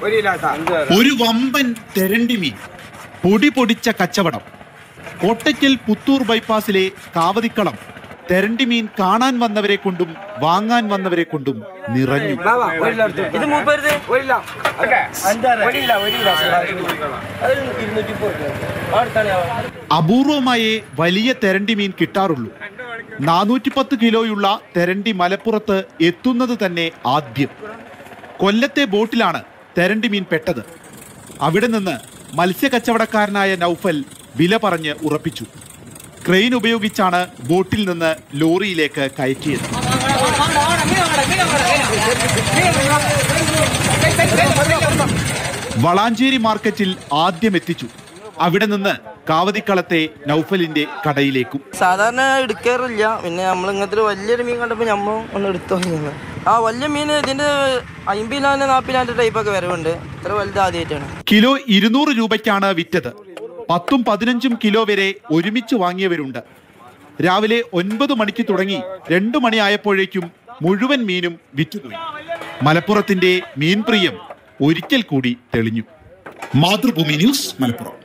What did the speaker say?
ഒരു കിലോ കേട്ടാ ഒരു വമ്പൻ തെരണ്ടി മീൻ പൊടി പൊടിച്ച കച്ചവടം കോട്ടയ്ക്കൽ പുത്തൂർ ബൈപ്പാസിലെ കാവതിക്കളം തെരണ്ടി മീൻ കാണാൻ വന്നവരെ കൊണ്ടും വാങ്ങാൻ വന്നവരെ കൊണ്ടും നിറഞ്ഞു വാ, വാ, ഒരു കിലോ എടുത്തു. ഇത് മൂപ്പരുത് ഒരു കിലോ ഒരു കിലോ ഒരു കിലോ അത് ഇരുന്നൂറ്റി മുപ്പത് അടുത്താണ് അപൂർവമായേ വലിയ തെരണ്ടി മീൻ കിട്ടാറുള്ളൂ നാനൂറ്റി പത്ത് കിലോയുള്ള തെരണ്ടി മലപ്പുറത്ത് എത്തുന്നത് തന്നെ ആദ്യം കൊല്ലത്തെ ബോട്ടിലാണ് തെരണ്ടി മീൻ പെട്ടത് അവിടെ നിന്ന് മത്സ്യ കച്ചവടക്കാരനായ നൗഫൽ വില പറഞ്ഞ് ഉറപ്പിച്ചു ക്രെയിൻ ഉപയോഗിച്ചാണ് ബോട്ടിൽ നിന്ന് ലോറിയിലേക്ക് കയറ്റിയത് വളാഞ്ചേരി മാർക്കറ്റിൽ ആദ്യം എത്തിച്ചു അവിടെ നിന്ന് കാവതിക്കളത്തെ നൗഫലിന്റെ കടയിലേക്കും സാധാരണ എടുക്കാറില്ല പിന്നെ നമ്മൾ ഇങ്ങനത്തെ ഒരു വലിയൊരു മീൻ കണ്ടപ്പോൾ നമ്മൾ ഒന്ന് എടുത്തു നോക്കിയത് ആ വലിയ മീൻ ഇതിന്റെ അമ്പതിലാണ്ട് നാൽപ്പതിലാണ്ട് ടൈപ്പൊക്കെ വരവുണ്ട് ഇത്ര വലുത് ആദ്യമായിട്ടാണ് കിലോ ഇരുന്നൂറ് രൂപയ്ക്കാണ് വിറ്റത് പത്തും പതിനഞ്ചും കിലോ വരെ ഒരുമിച്ച് വാങ്ങിയവരുണ്ട് രാവിലെ ഒൻപത് മണിക്ക് തുടങ്ങി രണ്ടു മണിയായപ്പോഴേക്കും മുഴുവൻ മീനും വിറ്റുപോയി മലപ്പുറത്തിന്റെ മീൻപ്രിയം ഒരിക്കൽ കൂടി തെളിഞ്ഞു മാതൃഭൂമി ന്യൂസ് മലപ്പുറം